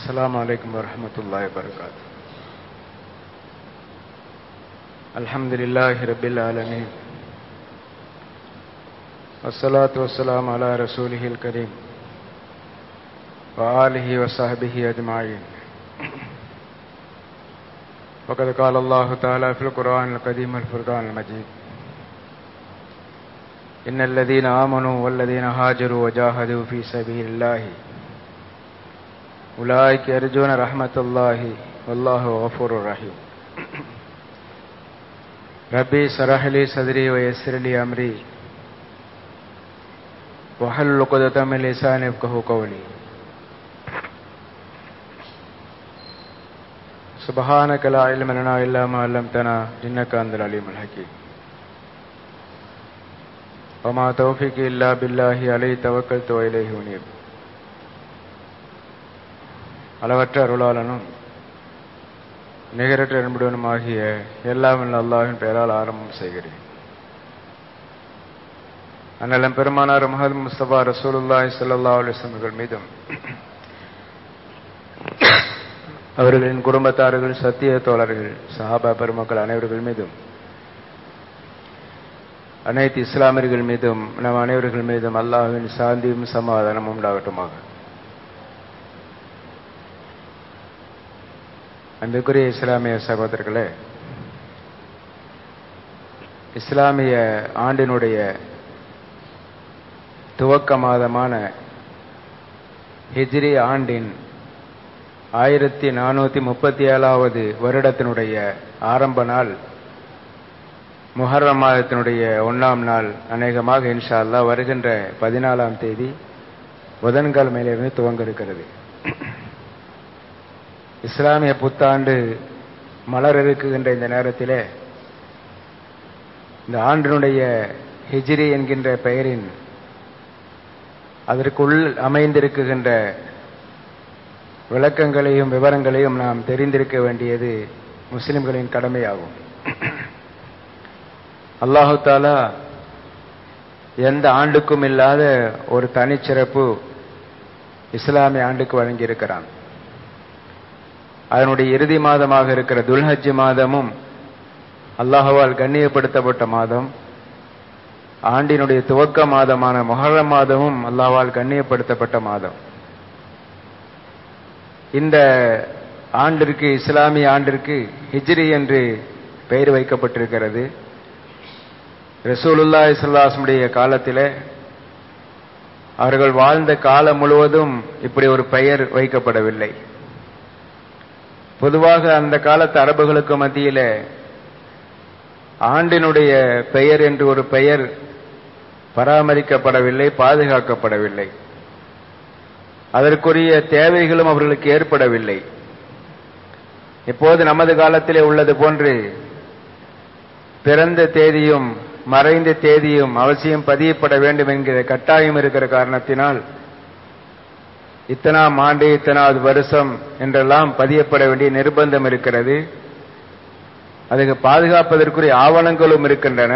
السلام عليكم ورحمة الله وبركاته الحمد لله رب العالمين والصلاة والسلام على رسوله الكريم وآله وصحبه أجمعين وقد قال الله تعالى في القرآن القديم الفرقان المجيد إن الذين آمنوا والذين هاجروا وجاهدوا في سبيل الله أولئك يرجون رحمة الله والله غفور رحيم ربي سرح لي صدري ويسر لي أمري وحل قدة من لساني يفقه قولي سبحانك لا علم لنا إلا ما علمتنا إنك أنت العليم الحكيم وما توفيقي إلا بالله عليه توكلت وإليه أنيب அளவற்ற அருளாளனும் நிகரற்ற அன்புடனும் ஆகிய எல்லாம் அல்லாஹின் பெயரால் ஆரம்பம் செய்கிறேன் அண்ணலம் பெருமானார் முகமது முஸ்தபா ரசூலுல்லாஹி ஸல்லல்லாஹு அலைஹி வஸல்லம் மீதும் அவர்களின் குடும்பத்தார்கள் சத்திய தோழர்கள் சஹாபா பெருமக்கள் அனைவர்கள் மீதும் அனைத்து இஸ்லாமியர்கள் மீதும் நம் அனைவர்கள் மீதும் அல்லாஹின் சாந்தியும் சமாதானமும் உண்டாகட்டுமாக அன்புக்குரிய இஸ்லாமிய சகோதரர்களே இஸ்லாமிய ஆண்டினுடைய துவக்க மாதமான ஹிஜ்ரி ஆண்டின் ஆயிரத்தி நானூற்றி முப்பத்தி ஏழாவது வருடத்தினுடைய ஆரம்ப நாள் முஹர்ரம் மாதத்தினுடைய ஒன்றாம் நாள் அநேகமாக இன்ஷா அல்லா வருகின்ற பதினாலாம் தேதி புதன்கிழமையிலிருந்து துவங்க இருக்கிறது இஸ்லாமிய புத்தாண்டு மலர் இருக்குகின்ற இந்த நேரத்திலே இந்த ஆண்டினுடைய ஹிஜ்ரி என்கின்ற பெயரின் அதற்குள் அமைந்திருக்குகின்ற விளக்கங்களையும் விவரங்களையும் நாம் தெரிந்திருக்க வேண்டியது முஸ்லிம்களின் கடமையாகும் அல்லாஹு தாலா எந்த ஆண்டுக்கும் இல்லாத ஒரு தனிச்சிறப்பு இஸ்லாமிய ஆண்டுக்கு வழங்கியிருக்கிறான் அதனுடைய இறுதி மாதமாக இருக்கிற துல்ஹஜ் மாதமும் அல்லாஹுவால் கண்ணியப்படுத்தப்பட்ட மாதம் ஆண்டினுடைய துவக்க மாதமான மொஹரம் மாதமும் அல்லாஹால் கண்ணியப்படுத்தப்பட்ட மாதம் இந்த ஆண்டிற்கு இஸ்லாமிய ஆண்டிற்கு ஹிஜ்ரி என்று பெயர் வைக்கப்பட்டிருக்கிறது ரசூலுல்லா இஸ்லாசமுடைய காலத்திலே அவர்கள் வாழ்ந்த காலம் முழுவதும் இப்படி ஒரு பெயர் வைக்கப்படவில்லை பொதுவாக அந்த காலத்து அரபுகளுக்கு மத்தியில ஆண்டினுடைய பெயர் என்று ஒரு பெயர் பராமரிக்கப்படவில்லை பாதுகாக்கப்படவில்லை அதற்குரிய தேவைகளும் அவர்களுக்கு ஏற்படவில்லை இப்போது நமது காலத்திலே உள்ளது போன்று பிறந்த தேதியும் மறைந்த தேதியும் அவசியம் பதியப்பட வேண்டும் என்கிற கட்டாயம் இருக்கிற காரணத்தினால் இத்தனாம் ஆண்டு இத்தனாவது வருஷம் என்றெல்லாம் பதியப்பட வேண்டிய நிர்பந்தம் இருக்கிறது அதுக்கு பாதுகாப்பதற்குரிய ஆவணங்களும் இருக்கின்றன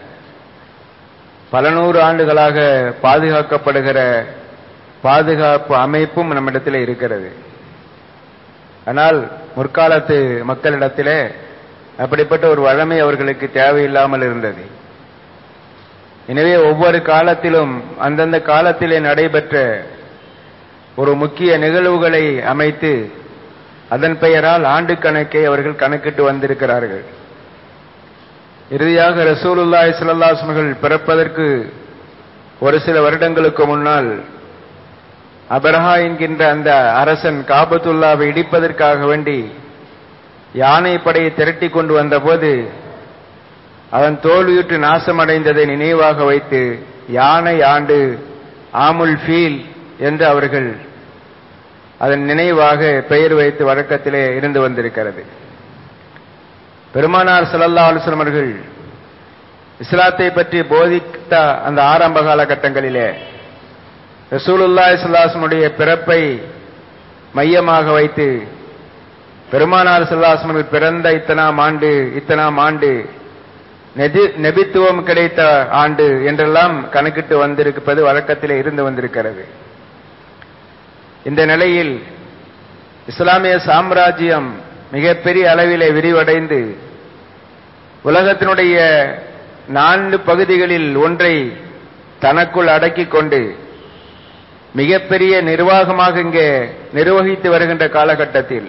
பல நூறு ஆண்டுகளாக பாதுகாக்கப்படுகிற பாதுகாப்பு அமைப்பும் நம்மிடத்தில் இருக்கிறது ஆனால் முற்காலத்து மக்களிடத்திலே அப்படிப்பட்ட ஒரு வழமை அவர்களுக்கு தேவையில்லாமல் இருந்தது எனவே ஒவ்வொரு காலத்திலும் அந்தந்த காலத்திலே நடைபெற்ற ஒரு முக்கிய நிகழ்வுகளை அமைத்து அதன் பெயரால் ஆண்டு கணக்கை அவர்கள் கணக்கிட்டு வந்திருக்கிறார்கள் இறுதியாக ரசூலுல்லா இஸ்லாஸ்மர்கள் பிறப்பதற்கு ஒரு சில வருடங்களுக்கு முன்னால் அபரஹா என்கின்ற அந்த அரசன் காபத்துல்லாவை இடிப்பதற்காக வேண்டி யானை படையை திரட்டி கொண்டு வந்தபோது அவன் தோல்வியுற்று நாசமடைந்ததை நினைவாக வைத்து யானை ஆண்டு ஆமுல் ஃபீல் என்று அவர்கள் அதன் நினைவாக பெயர் வைத்து வழக்கத்திலே இருந்து வந்திருக்கிறது பெருமானார் சல்லல்லா அலுவலம் அவர்கள் இஸ்லாத்தை பற்றி போதித்த அந்த ஆரம்ப காலகட்டங்களிலே ரசூலுல்லா இஸ்லாசனுடைய பிறப்பை மையமாக வைத்து பெருமானார் சல்லாசமர்கள் பிறந்த இத்தனாம் ஆண்டு இத்தனாம் ஆண்டு நெபித்துவம் கிடைத்த ஆண்டு என்றெல்லாம் கணக்கிட்டு வந்திருப்பது வழக்கத்திலே இருந்து வந்திருக்கிறது இந்த நிலையில் இஸ்லாமிய சாம்ராஜ்யம் மிகப்பெரிய அளவிலே விரிவடைந்து உலகத்தினுடைய நான்கு பகுதிகளில் ஒன்றை தனக்குள் அடக்கிக் கொண்டு மிகப்பெரிய நிர்வாகமாக இங்கே நிர்வகித்து வருகின்ற காலகட்டத்தில்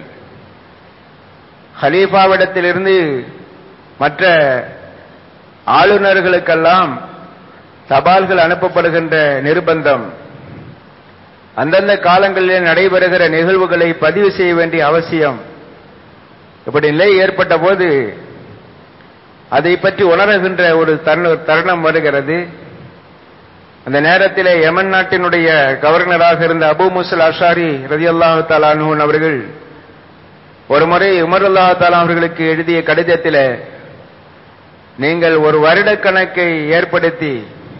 ஹலீஃபாவிடத்திலிருந்து மற்ற ஆளுநர்களுக்கெல்லாம் தபால்கள் அனுப்பப்படுகின்ற நிர்பந்தம் அந்தந்த காலங்களிலே நடைபெறுகிற நிகழ்வுகளை பதிவு செய்ய வேண்டிய அவசியம் இப்படி நிலை ஏற்பட்ட போது அதை பற்றி உணர்கின்ற ஒரு தருணம் வருகிறது அந்த நேரத்திலே யமன் நாட்டினுடைய கவர்னராக இருந்த அபு முசல் அஷாரி ரதி அல்லாஹு தாலானூன் அவர்கள் ஒரு முறை உமர் அல்லா தாலா அவர்களுக்கு எழுதிய கடிதத்தில் நீங்கள் ஒரு வருட கணக்கை ஏற்படுத்தி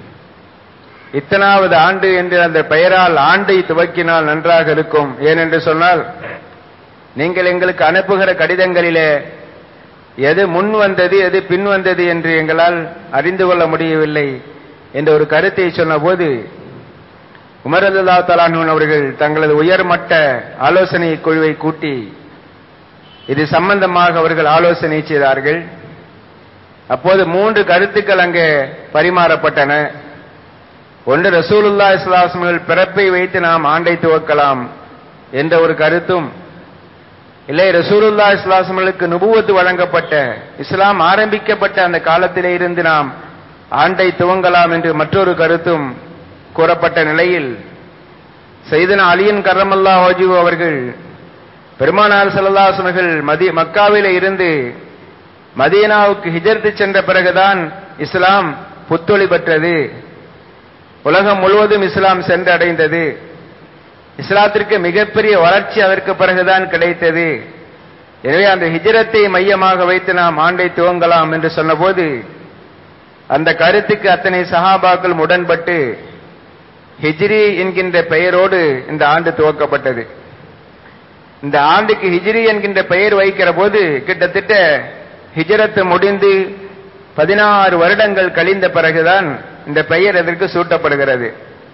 இத்தனாவது ஆண்டு என்று அந்த பெயரால் ஆண்டை துவக்கினால் நன்றாக இருக்கும் ஏனென்று சொன்னால் நீங்கள் எங்களுக்கு அனுப்புகிற கடிதங்களிலே எது முன் வந்தது எது பின் வந்தது என்று எங்களால் அறிந்து கொள்ள முடியவில்லை என்ற ஒரு கருத்தை சொன்னபோது உமர் அல்லா தலானூன் அவர்கள் தங்களது உயர்மட்ட ஆலோசனை குழுவை கூட்டி இது சம்பந்தமாக அவர்கள் ஆலோசனை செய்தார்கள் அப்போது மூன்று கருத்துக்கள் அங்கே பரிமாறப்பட்டன ஒன்று ரசூலுல்லா இஸ்லாஸ்மர்கள் பிறப்பை வைத்து நாம் ஆண்டை துவக்கலாம் என்ற ஒரு கருத்தும் இல்லை ரசூலுல்லா இஸ்லாஸ்மர்களுக்கு நுபுவத்து வழங்கப்பட்ட இஸ்லாம் ஆரம்பிக்கப்பட்ட அந்த காலத்திலே இருந்து நாம் ஆண்டை துவங்கலாம் என்று மற்றொரு கருத்தும் கூறப்பட்ட நிலையில் செய்தன அலியன் கரமல்லா ஹோஜு அவர்கள் பெருமானார் செல்லல்லாசமர்கள் மதி மக்காவில இருந்து மதீனாவுக்கு ஹிஜர்த்து சென்ற பிறகுதான் இஸ்லாம் புத்தொளி பெற்றது உலகம் முழுவதும் இஸ்லாம் சென்றடைந்தது இஸ்லாத்திற்கு மிகப்பெரிய வளர்ச்சி அதற்கு பிறகுதான் கிடைத்தது எனவே அந்த ஹிஜரத்தை மையமாக வைத்து நாம் ஆண்டை துவங்கலாம் என்று சொன்னபோது அந்த கருத்துக்கு அத்தனை சஹாபாக்கள் உடன்பட்டு ஹிஜ்ரி என்கின்ற பெயரோடு இந்த ஆண்டு துவக்கப்பட்டது இந்த ஆண்டுக்கு ஹிஜ்ரி என்கின்ற பெயர் வைக்கிற போது கிட்டத்தட்ட ஹிஜரத்து முடிந்து பதினாறு வருடங்கள் கழிந்த பிறகுதான் இந்த பெயர் இதற்கு சூட்டப்படுகிறது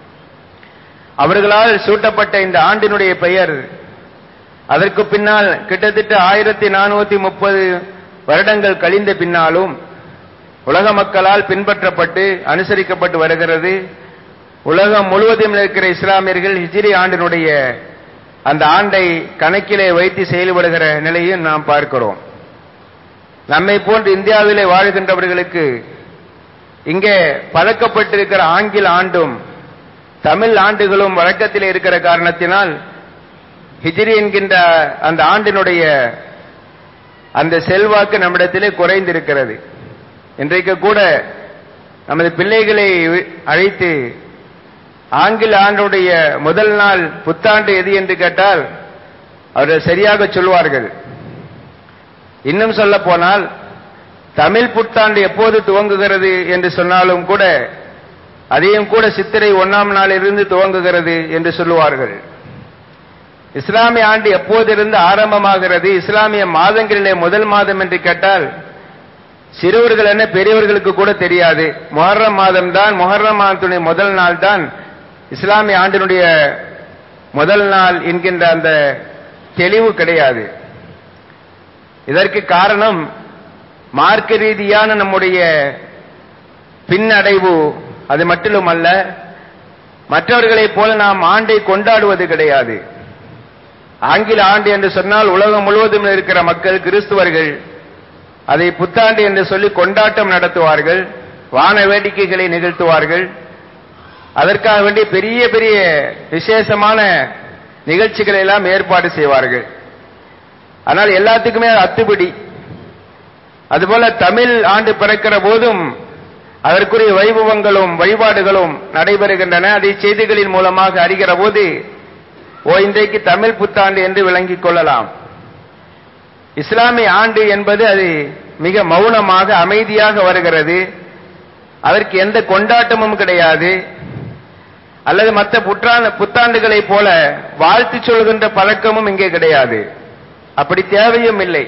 அவர்களால் சூட்டப்பட்ட இந்த ஆண்டினுடைய பெயர் அதற்கு பின்னால் கிட்டத்தட்ட ஆயிரத்தி நானூத்தி முப்பது வருடங்கள் கழிந்த பின்னாலும் உலக மக்களால் பின்பற்றப்பட்டு அனுசரிக்கப்பட்டு வருகிறது உலகம் முழுவதும் இருக்கிற இஸ்லாமியர்கள் ஹிஜ்ரி ஆண்டினுடைய அந்த ஆண்டை கணக்கிலே வைத்து செயல்படுகிற நிலையும் நாம் பார்க்கிறோம் நம்மை போன்று இந்தியாவிலே வாழ்கின்றவர்களுக்கு இங்கே பழக்கப்பட்டிருக்கிற ஆங்கில ஆண்டும் தமிழ் ஆண்டுகளும் வழக்கத்தில் இருக்கிற காரணத்தினால் ஹிஜ்ரி என்கின்ற அந்த ஆண்டினுடைய அந்த செல்வாக்கு நம்மிடத்திலே குறைந்திருக்கிறது இன்றைக்கு கூட நமது பிள்ளைகளை அழைத்து ஆங்கில ஆண்டுடைய முதல் நாள் புத்தாண்டு எது என்று கேட்டால் அவர்கள் சரியாக சொல்வார்கள் இன்னும் சொல்ல போனால் தமிழ் புத்தாண்டு எப்போது துவங்குகிறது என்று சொன்னாலும் கூட அதையும் கூட சித்திரை ஒன்னாம் நாளிலிருந்து துவங்குகிறது என்று சொல்லுவார்கள் இஸ்லாமிய ஆண்டு எப்போதிருந்து ஆரம்பமாகிறது இஸ்லாமிய மாதங்களிலே முதல் மாதம் என்று கேட்டால் சிறுவர்கள் என்ன பெரியவர்களுக்கு கூட தெரியாது மொஹர்ரம் மாதம் தான் மொஹர்ரம் மாதத்துடைய முதல் நாள் தான் இஸ்லாமிய ஆண்டினுடைய முதல் நாள் என்கின்ற அந்த தெளிவு கிடையாது இதற்கு காரணம் மார்க்க ரீதியான நம்முடைய பின்னடைவு அது மட்டுமல்ல மற்றவர்களைப் போல நாம் ஆண்டை கொண்டாடுவது கிடையாது ஆங்கில ஆண்டு என்று சொன்னால் உலகம் முழுவதும் இருக்கிற மக்கள் கிறிஸ்துவர்கள் அதை புத்தாண்டு என்று சொல்லி கொண்டாட்டம் நடத்துவார்கள் வான வேடிக்கைகளை நிகழ்த்துவார்கள் அதற்காக வேண்டி பெரிய பெரிய விசேஷமான நிகழ்ச்சிகளை எல்லாம் ஏற்பாடு செய்வார்கள் ஆனால் எல்லாத்துக்குமே அத்துப்படி அதுபோல தமிழ் ஆண்டு பிறக்கிற போதும் அதற்குரிய வைபவங்களும் வழிபாடுகளும் நடைபெறுகின்றன அதை செய்திகளின் மூலமாக அறிகிற போது ஓ இன்றைக்கு தமிழ் புத்தாண்டு என்று விளங்கிக் கொள்ளலாம் இஸ்லாமிய ஆண்டு என்பது அது மிக மௌனமாக அமைதியாக வருகிறது அதற்கு எந்த கொண்டாட்டமும் கிடையாது அல்லது மற்ற புத்தாண்டு புத்தாண்டுகளைப் போல வாழ்த்து சொல்கின்ற பழக்கமும் இங்கே கிடையாது அப்படி தேவையும் இல்லை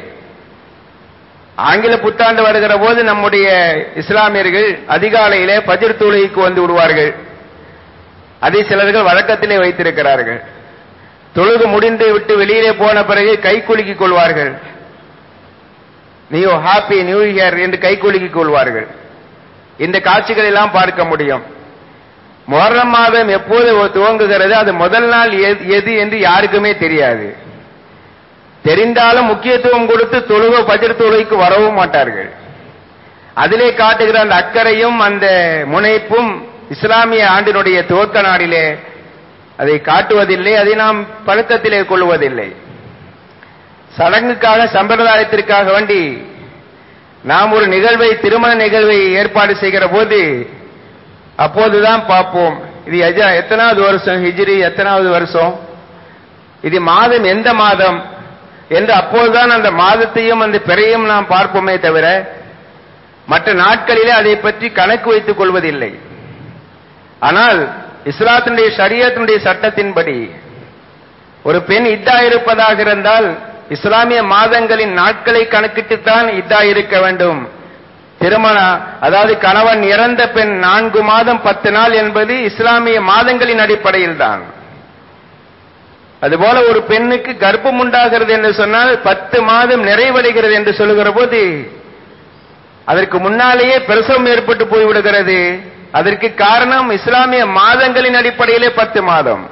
ஆங்கில புத்தாண்டு வருகிற போது நம்முடைய இஸ்லாமியர்கள் அதிகாலையிலே பஜர் தொழுகைக்கு வந்து விடுவார்கள் அதை சிலர்கள் வழக்கத்திலே வைத்திருக்கிறார்கள் தொழுது முடிந்து விட்டு வெளியிலே போன பிறகு கை குலுக்கிக் கொள்வார்கள் நியூ ஹாப்பி நியூ இயர் என்று கை குலுக்கிக் கொள்வார்கள் இந்த காட்சிகள் எல்லாம் பார்க்க முடியும் முஹர்ரம் மாதம் எப்போது துவங்குகிறது அது முதல் நாள் எது- எது என்று யாருக்குமே தெரியாது தெரிந்தாலும் முக்கியத்துவம் கொடுத்து தொழுக பஜர் தொழுகைக்கு வரவும் மாட்டார்கள் அதிலே காட்டுகிற அந்த அக்கறையும் அந்த முனைப்பும் இஸ்லாமிய ஆண்டினுடைய துவக்க நாடிலே அதை காட்டுவதில்லை அதை நாம் பழக்கத்திலே கொள்வதில்லை சடங்குக்காக சம்பிரதாயத்திற்காக வேண்டி நாம் ஒரு நிகழ்வை திருமண நிகழ்வை ஏற்பாடு செய்கிற போது அப்போதுதான் பார்ப்போம் இது எஜ- எத்தனாவது வருஷம் ஹிஜ்ரி எத்தனாவது வருஷம் இது மாதம் எந்த மாதம் என்று அப்போதுதான் அந்த மாதத்தையும் அந்த பிறையும் நாம் பார்ப்போமே தவிர மற்ற நாட்களிலே அதை பற்றி கணக்கு வைத்துக் கொள்வதில்லை ஆனால் இஸ்லாத்தினுடைய ஷரியத்தினுடைய சட்டத்தின்படி ஒரு பெண் இத்தா இருப்பதாக இருந்தால் இஸ்லாமிய மாதங்களின் நாட்களை கணக்கிட்டுத்தான் இத்தா இருக்க வேண்டும் திருமண அதாவது கணவன் இறந்த பெண் நான்கு மாதம் பத்து நாள் என்பது இஸ்லாமிய மாதங்களின் அடிப்படையில் தான் அதுபோல ஒரு பெண்ணுக்கு கர்ப்பம் உண்டாகிறது என்று சொன்னால் பத்து மாதம் நிறைவடைகிறது என்று சொல்லுகிற போது அதற்கு முன்னாலேயே பிரசவம் ஏற்பட்டு போய்விடுகிறது அதற்கு காரணம் இஸ்லாமிய மாதங்களின் அடிப்படையிலே பத்து மாதம்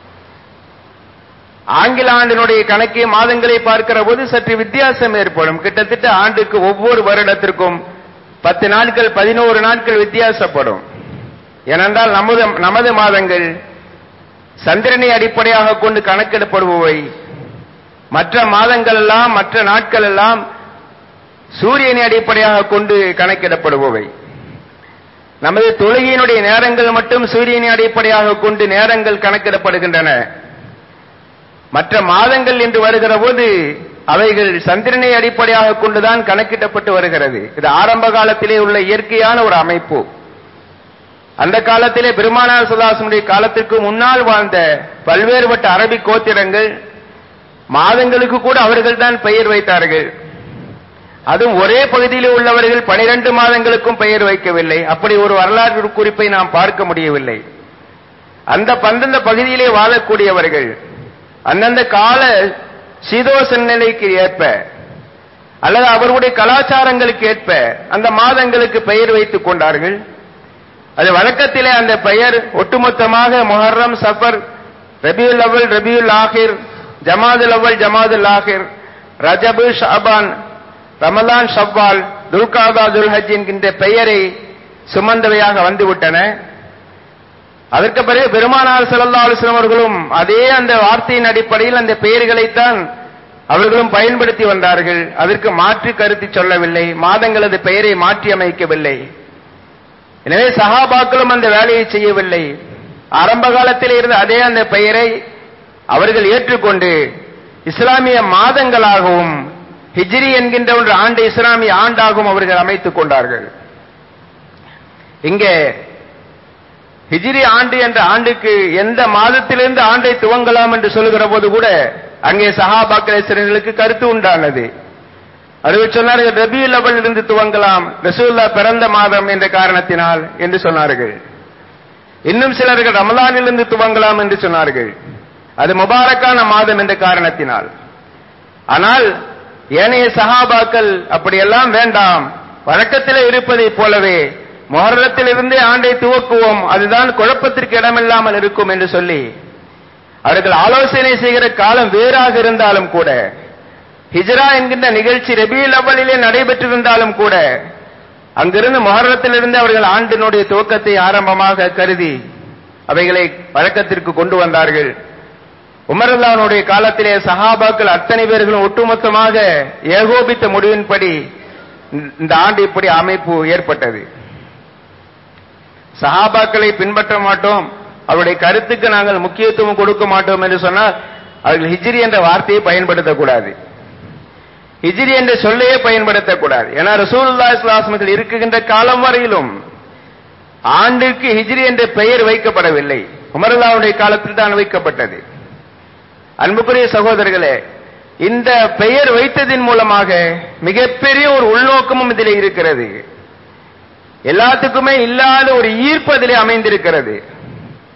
ஆங்கில ஆண்டினுடைய கணக்கை மாதங்களை பார்க்கிற போது சற்று வித்தியாசம் ஏற்படும் கிட்டத்தட்ட ஆண்டுக்கு ஒவ்வொரு வருடத்திற்கும் பத்து நாட்கள் பதினோரு நாட்கள் வித்தியாசப்படும் ஏனென்றால் நமது நமது மாதங்கள் சந்திரனை அடிப்படையாக கொண்டு கணக்கெடுப்படுபவை மற்ற மாதங்கள் எல்லாம் மற்ற நாட்கள் எல்லாம் சூரியனை அடிப்படையாக கொண்டு கணக்கிடப்படுபவை நமது தொழுகையினுடைய நேரங்கள் மட்டும் சூரியனை அடிப்படையாக கொண்டு நேரங்கள் கணக்கிடப்படுகின்றன மற்ற மாதங்கள் என்று வருகிற போது அவைகள் சந்திரனை அடிப்படையாக கொண்டுதான் கணக்கிடப்பட்டு வருகிறது இது ஆரம்ப காலத்திலே உள்ள இயற்கையான ஒரு அமைப்பு அந்த காலத்திலே பெருமானார் சுல்லாசனுடைய காலத்திற்கு முன்னால் வாழ்ந்த பல்வேறுபட்ட அரபி கோத்திரங்கள் மாதங்களுக்கு கூட அவர்கள் தான் பெயர் வைத்தார்கள் அதுவும் ஒரே பகுதியில் உள்ளவர்கள் பனிரெண்டு மாதங்களுக்கும் பெயர் வைக்கவில்லை அப்படி ஒரு வரலாற்று குறிப்பை நாம் பார்க்க முடியவில்லை அந்த பந்தந்த பகுதியிலே வாழக்கூடியவர்கள் அந்தந்த கால சீதோசன நிலைக்கு ஏற்ப அல்லது அவர்களுடைய கலாச்சாரங்களுக்கு ஏற்ப அந்த மாதங்களுக்கு பெயர் வைத்துக் கொண்டார்கள் அது வழக்கத்திலே அந்த பெயர் ஒட்டுமொத்தமாக முஹர்ரம் சஃபர் ரபியுல் அவ்வல் ரபியுல் ஆஹிர் ஜமாதுல் அவ்வல் ஜமாதுல் ஆஹிர் ரஜபு ஷாபான் ரமலான் ஷவ்வால் துல்காதா துல்ஹஜ் என்கின்ற பெயரை சுமந்தவையாக வந்துவிட்டன அதற்கு பிறகு பெருமானார் ஸல்லல்லாஹு அலைஹி வஸல்லம் அவர்களும் அதே அந்த வார்த்தையின் அடிப்படையில் அந்த பெயர்களைத்தான் அவர்களும் பயன்படுத்தி வந்தார்கள் அதற்கு மாற்று கருத்து சொல்லவில்லை மாதங்களது பெயரை மாற்றி அமைக்கவில்லை எனவே சஹாபாக்களும் அந்த வேலையை செய்யவில்லை ஆரம்ப காலத்தில் இருந்த அதே அந்த பெயரை அவர்கள் ஏற்றுக்கொண்டு இஸ்லாமிய மாதங்களாகவும் ஹிஜ்ரி என்கின்ற ஒரு ஆண்டு இஸ்லாமிய ஆண்டாகவும் அவர்கள் அமைத்துக் கொண்டார்கள் இங்கே ஹிஜ்ரி ஆண்டு என்ற ஆண்டுக்கு எந்த மாதத்திலிருந்து ஆண்டை துவங்கலாம் என்று சொல்லுகிற போது கூட அங்கே சஹாபாக்களுக்கு கருத்து உண்டானது அறிவு சொன்னார்கள் ரபியுல் அவல் இருந்து துவங்கலாம் ரசூல்லா பிறந்த மாதம் என்ற காரணத்தினால் என்று சொன்னார்கள் இன்னும் சிலர்கள் ரமலானிலிருந்து துவங்கலாம் என்று சொன்னார்கள் அது முபாரக்கான மாதம் என்ற காரணத்தினால் ஆனால் ஏனைய சஹாபாக்கள் அப்படியெல்லாம் வேண்டாம் வழக்கத்தில் இருப்பதைப் போலவே மொஹரத்திலிருந்தே ஆண்டை துவக்குவோம் அதுதான் குழப்பத்திற்கு இடமில்லாமல் இருக்கும் என்று சொல்லி அவர்கள் ஆலோசனை செய்கிற காலம் வேறாக இருந்தாலும் கூட ஹிஜ்ரா என்கின்ற நிகழ்ச்சி ரபியுல் அவ்வளிலே நடைபெற்றிருந்தாலும் கூட அங்கிருந்து மொஹரத்திலிருந்து அவர்கள் ஆண்டினுடைய துவக்கத்தை ஆரம்பமாக கருதி அவைகளை வழக்கத்திற்கு கொண்டு வந்தார்கள் உமரல்லானுடைய காலத்திலே சஹாபாக்கள் அத்தனை பேர்களும் ஒட்டுமொத்தமாக ஏகோபித்த முடிவின்படி இந்த ஆண்டு இப்படி அமைப்பு ஏற்பட்டது சஹாபாக்களை பின்பற்ற மாட்டோம் அவருடைய கருத்துக்கு நாங்கள் முக்கியத்துவம் கொடுக்க மாட்டோம் என்று சொன்னால் அவர்கள் ஹிஜ்ரி என்ற வார்த்தையை பயன்படுத்தக்கூடாது ஹிஜ்ரி என்ற சொல்லையே பயன்படுத்தக்கூடாது ஏன்னா ரசூலுல்லா இஸ்லாஸ்மர்கள் இருக்குகின்ற காலம் வரையிலும் ஆண்டுக்கு ஹிஜ்ரி என்ற பெயர் வைக்கப்படவில்லை உமரல்லாவுடைய காலத்தில் தான் வைக்கப்பட்டது அன்புக்குரிய சகோதரர்களே இந்த பெயர் வைத்ததின் மூலமாக மிகப்பெரிய ஒரு உள்நோக்கமும் இதில் இருக்கிறது எல்லாத்துக்குமே இல்லாத ஒரு ஈர்ப்பு அதிலே அமைந்திருக்கிறது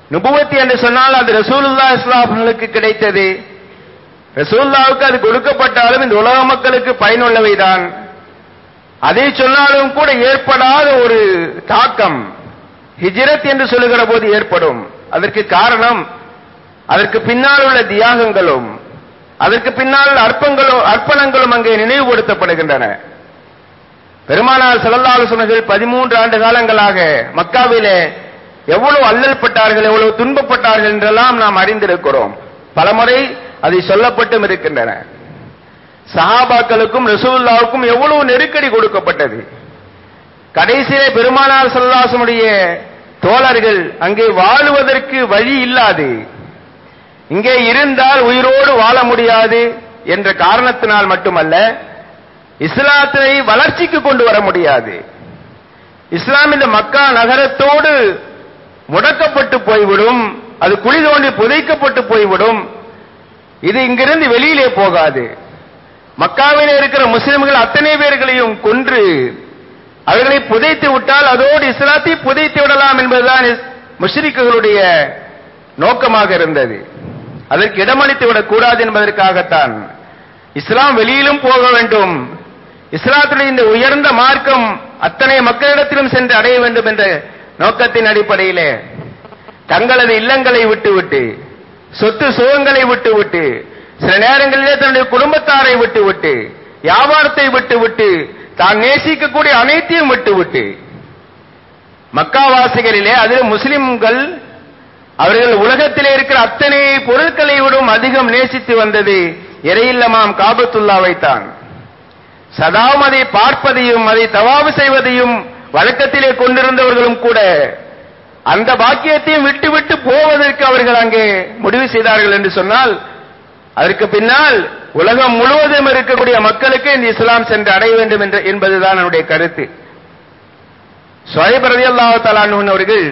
நுபுவத்தி என்று சொன்னால் அது ரசூலுல்லா இஸ்லாம்களுக்கு கிடைத்தது ரசூல்லாவுக்கு அது கொடுக்கப்பட்டாலும் இந்த உலக மக்களுக்கு பயனுள்ளவைதான் அதை சொன்னாலும் கூட ஏற்படாத ஒரு தாக்கம் ஹிஜ்ரத் என்று சொல்லுகிற போது ஏற்படும் அதற்கு காரணம் அதற்கு பின்னால் உள்ள தியாகங்களும் அதற்கு பின்னால் அர்ப்பங்களும் அர்ப்பணங்களும் அங்கே நினைவுபடுத்தப்படுகின்றன பெருமானார் செல்லல்லால் சொன்னர்கள் பதிமூன்று ஆண்டு காலங்களாக மக்காவிலே எவ்வளவு அல்லல் பட்டார்கள் எவ்வளவு துன்பப்பட்டார்கள் என்றெல்லாம் நாம் அறிந்திருக்கிறோம் பலமுறை அதை சொல்லப்பட்டும் இருக்கின்றன சஹாபாக்களுக்கும் ரசூல்லாவுக்கும் எவ்வளவு நெருக்கடி கொடுக்கப்பட்டது கடைசியிலே பெருமானார் சல்லாசனுடைய தோழர்கள் அங்கே வாழுவதற்கு வழி இல்லாது இங்கே இருந்தால் உயிரோடு வாழ முடியாது என்ற காரணத்தினால் மட்டுமல்ல இஸ்லாத்தை வளர்ச்சிக்கு கொண்டு வர முடியாது இஸ்லாம் இந்த மக்கா நகரத்தோடு முடக்கப்பட்டு போய்விடும் அது குழி தோண்டி புதைக்கப்பட்டு போய்விடும் இது இங்கிருந்து வெளியிலே போகாது மக்காவிலே இருக்கிற முஸ்லிம்கள் அத்தனை பேர்களையும் கொன்று அவர்களை புதைத்து விட்டால் அதோடு இஸ்லாத்தை புதைத்து விடலாம் என்பதுதான் முஷ்ரிக்குகளுடைய நோக்கமாக இருந்தது அதற்கு இடமளித்து விடக்கூடாது என்பதற்காகத்தான் இஸ்லாம் வெளியிலும் போக வேண்டும் இஸ்லாத்துடைய இந்த உயர்ந்த மார்க்கம் அத்தனை மக்களிடத்திலும் சென்று அடைய வேண்டும் என்ற நோக்கத்தின் அடிப்படையிலே தங்களது இல்லங்களை விட்டுவிட்டு சொத்து சுகங்களை விட்டுவிட்டு சில நேரங்களிலே தன்னுடைய குடும்பத்தாரை விட்டுவிட்டு வியாபாரத்தை விட்டுவிட்டு தான் நேசிக்கக்கூடிய அனைத்தையும் விட்டுவிட்டு மக்காவாசிகளிலே அதில் முஸ்லிம்கள் அவர்கள் உலகத்திலே இருக்கிற அத்தனை பொருட்களை விடும் அதிகம் நேசித்து வந்தது இறையில்லமாம் காபத்துல்லாவைத்தான் சதாவும் அதை பார்ப்பதையும் அதை தவாவு செய்வதையும் வழக்கத்திலே கொண்டிருந்தவர்களும் கூட அந்த பாக்கியத்தையும் விட்டு விட்டு போவதற்கு அவர்கள் அங்கே முடிவு செய்தார்கள் என்று சொன்னால் அதற்கு பின்னால் உலகம் முழுவதும் இருக்கக்கூடிய மக்களுக்கு இந்த இஸ்லாம் சென்று அடைய வேண்டும் என்ற என்பதுதான் என்னுடைய கருத்து சுவைபரதி அல்லாஹாலான் அவர்கள்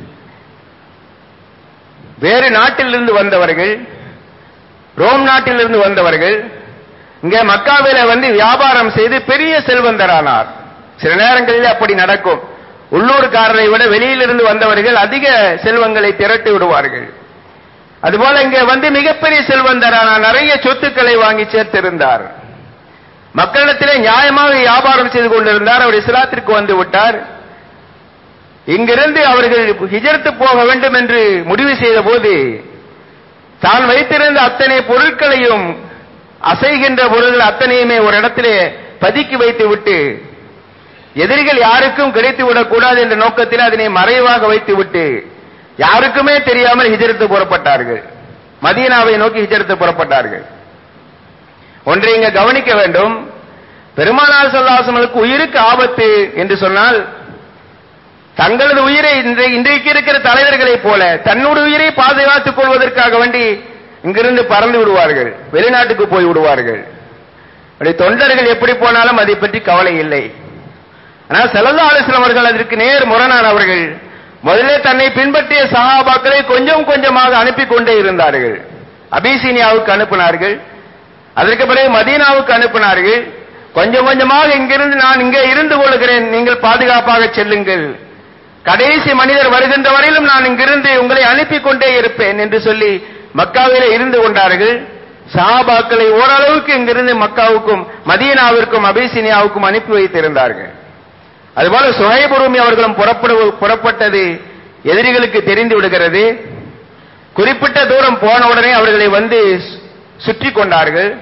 வேறு நாட்டிலிருந்து வந்தவர்கள் ரோம் நாட்டிலிருந்து வந்தவர்கள் இங்கே மக்காவில வந்து வியாபாரம் செய்து பெரிய செல்வந்தரானார் சில நேரங்களில் அப்படி நடக்கும் உள்ளூர்காரரை விட வெளியிலிருந்து வந்தவர்கள் அதிக செல்வங்களை திரட்டி விடுவார்கள் அதுபோல இங்கே வந்து மிகப்பெரிய செல்வந்தரானார் நிறைய சொத்துக்களை வாங்கி சேர்த்திருந்தார் மக்களிடத்திலே நியாயமாக வியாபாரம் செய்து கொண்டிருந்தார் அவர் இஸ்லாத்திற்கு வந்து விட்டார் இங்கிருந்து அவர்கள் ஹிஜரத்து போக வேண்டும் என்று முடிவு செய்த போது தான் வைத்திருந்த அத்தனை பொருட்களையும் அசைகின்ற பொருள்கள் அத்தனையுமே ஒரு இடத்திலே பதுக்கி வைத்து விட்டு எதிரிகள் யாருக்கும் கிடைத்து விடக்கூடாது என்ற நோக்கத்தில் அதனை மறைவாக வைத்து விட்டு யாருக்குமே தெரியாமல் ஹிஜரத்து புறப்பட்டார்கள் மதீனாவை நோக்கி ஹிஜரத்து புறப்பட்டார்கள் ஒன்றை இங்க கவனிக்க வேண்டும் பெருமானார் சொல்லாசமலுக்கு உயிருக்கு ஆபத்து என்று சொன்னால் தங்களது உயிரை இன்றைக்கு இருக்கிற தலைவர்களைப் போல தன்னுடைய உயிரை பாதுகாத்துக் கொள்வதற்காக வேண்டி இங்கிருந்து பறந்து விடுவார்கள் வெளிநாட்டுக்கு போய் விடுவார்கள் அப்படி தொண்டர்கள் எப்படி போனாலும் அதை பற்றி கவலை இல்லை ஆனால் செல்லல்லா அலிஸ்லாம் அவர்கள் அதற்கு நேர் முரணானவர்கள் முதல்ல தன்னை பின்பற்றிய சகாபாக்களை கொஞ்சம் கொஞ்சமாக அனுப்பி கொண்டே இருந்தார்கள் அபிசீனியாவுக்கு அனுப்பினார்கள் அதற்கு பிறகு மதீனாவுக்கு அனுப்பினார்கள் கொஞ்சம் கொஞ்சமாக இங்கிருந்து நான் இங்கே இருந்து கொள்கிறேன் நீங்கள் பாதுகாப்பாக செல்லுங்கள் கடைசி மனிதர் வருகின்ற வரையிலும் நான் இங்கிருந்து உங்களை அனுப்பி கொண்டே இருப்பேன் என்று சொல்லி மக்காவிலே இருந்து கொண்டார்கள் சஹாபாக்களை ஓரளவுக்கு இங்கிருந்து மக்காவுக்கும் மதீனாவிற்கும் அபிசினியாவுக்கும் அனுப்பி வைத்திருந்தார்கள் அதுபோல சுஹைபுரூமி அவர்களும் புறப்படு புறப்பட்டது எதிரிகளுக்கு தெரிந்து விடுகிறது குறிப்பிட்ட தூரம் போன உடனே அவர்களை வந்து சுற்றி கொண்டார்கள்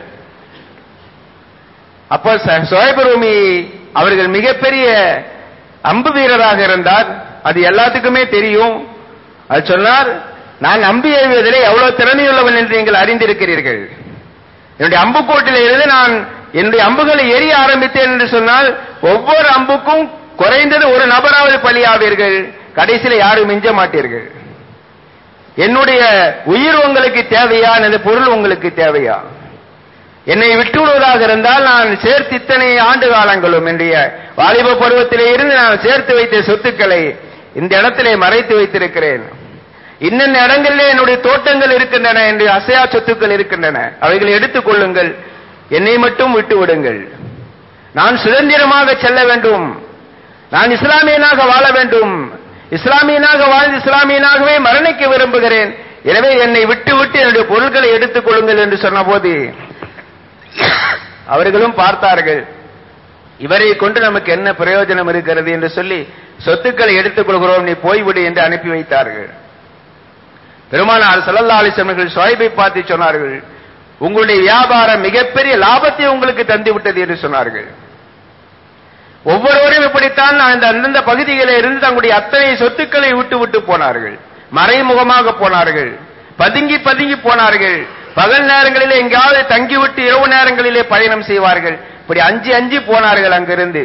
அப்போ சுஹைபுரூமி அவர்கள் மிகப்பெரிய அம்பு வீரராக இருந்தார் அது எல்லாத்துக்குமே தெரியும் அது சொன்னார் நான் அம்பு எய்வதிலே எவ்வளவு திறமையுள்ளவன் என்று நீங்கள் அறிந்திருக்கிறீர்கள் என்னுடைய அம்புக்கோட்டில இருந்து நான் என்னுடைய அம்புகளை எரிய ஆரம்பித்தேன் என்று சொன்னால் ஒவ்வொரு அம்புக்கும் குறைந்தது ஒரு நபராவது பலியாவீர்கள் கடைசியில் யாரும் மிஞ்ச மாட்டீர்கள் என்னுடைய உயிர் உங்களுக்கு தேவையா எனது பொருள் உங்களுக்கு தேவையா என்னை விட்டு விடுவதாக இருந்தால் நான் சேர்த்து இத்தனை ஆண்டு காலங்களும் என்னுடைய வாலிப பருவத்திலே இருந்து நான் சேர்த்து வைத்த சொத்துக்களை இந்த இடத்திலே மறைத்து வைத்திருக்கிறேன் இன்னென்ன இடங்களிலே என்னுடைய தோட்டங்கள் இருக்கின்றன என்னுடைய அசையா சொத்துக்கள் இருக்கின்றன அவைகளை எடுத்துக் கொள்ளுங்கள் என்னை மட்டும் விட்டு விடுங்கள் நான் சுதந்திரமாக செல்ல வேண்டும் நான் இஸ்லாமியனாக வாழ வேண்டும் இஸ்லாமியனாக வாழ்ந்து இஸ்லாமியனாகவே மரணிக்க விரும்புகிறேன் எனவே என்னை விட்டு விட்டு என்னுடைய பொருட்களை எடுத்துக் கொள்ளுங்கள் என்று சொன்னபோது அவர்களும் பார்த்தார்கள் இவரை கொண்டு நமக்கு என்ன பிரயோஜனம் இருக்கிறது என்று சொல்லி சொத்துக்களை எடுத்துக் கொள்கிறோம் நீ போய்விடு என்று அனுப்பி வைத்தார்கள் பெருமானார் ஸல்லல்லாஹு அலைஹி வஸல்லம் அவர்கள் ஷுவைபை பார்த்து சொன்னார்கள் உங்களுடைய வியாபாரம் மிகப்பெரிய லாபத்தை உங்களுக்கு தந்து விட்டது என்று சொன்னார்கள் ஒவ்வொருவரும் இப்படித்தான் அந்த அந்தந்த பகுதிகளில் இருந்து தங்களுடைய அத்தனை சொத்துக்களை விட்டு விட்டு போனார்கள் மறைமுகமாக போனார்கள் பதுங்கி பதுங்கி போனார்கள் பகல் நேரங்களிலே எங்காவது தங்கிவிட்டு இரவு நேரங்களிலே பயணம் செய்வார்கள் இப்படி அஞ்சு அஞ்சு போனார்கள் அங்கிருந்து